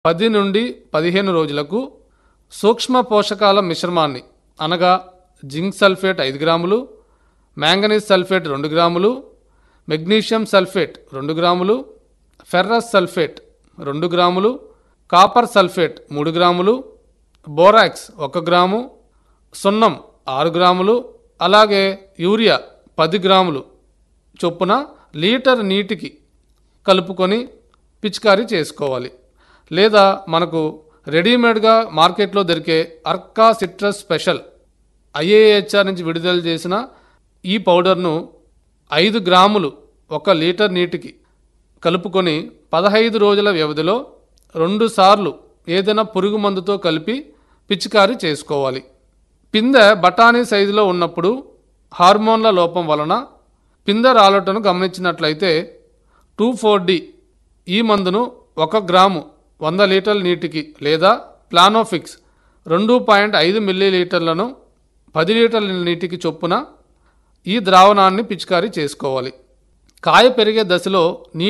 పది నుండి పదిహేను రోజులకు సూక్ష్మ పోషకాల మిశ్రమాన్ని అనగా జింక్ సల్ఫేట్ ఐదు గ్రాములు మ్యాంగనీస్ సల్ఫేట్ రెండు గ్రాములు మెగ్నీషియం సల్ఫేట్ రెండు గ్రాములు ఫెర్రస్ సల్ఫేట్ రెండు గ్రాములు కాపర్ సల్ఫేట్ మూడు గ్రాములు బోరాక్స్ ఒక గ్రాము సున్నం ఆరు గ్రాములు అలాగే యూరియా పది గ్రాములు చొప్పున లీటర్ నీటికి కలుపుకొని పిచికారీ చేసుకోవాలి లేదా మనకు రెడీమేడ్గా మార్కెట్లో దొరికే అర్కా సిట్రస్ స్పెషల్ ఐఏహెచ్ఆర్ నుంచి విడుదల చేసిన ఈ పౌడర్ను ఐదు గ్రాములు ఒక లీటర్ నీటికి కలుపుకొని పదహైదు రోజుల వ్యవధిలో రెండుసార్లు ఏదైనా పురుగు మందుతో కలిపి పిచికారీ చేసుకోవాలి పిందె బఠానీ సైజులో ఉన్నప్పుడు హార్మోన్ల లోపం వలన పిందె రాలటను గమనించినట్లయితే టూ ఫోర్ డి ఈ మందును ఒక గ్రాము వంద లీటర్ల నీటికి లేదా ప్లానోఫిక్స్ రెండు పాయింట్ ఐదు మిల్లీ లీటర్లను పది లీటర్ల నీటికి చొప్పున ఈ ద్రావణాన్ని పిచికారీ చేసుకోవాలి కాయ పెరిగే దశలో నీ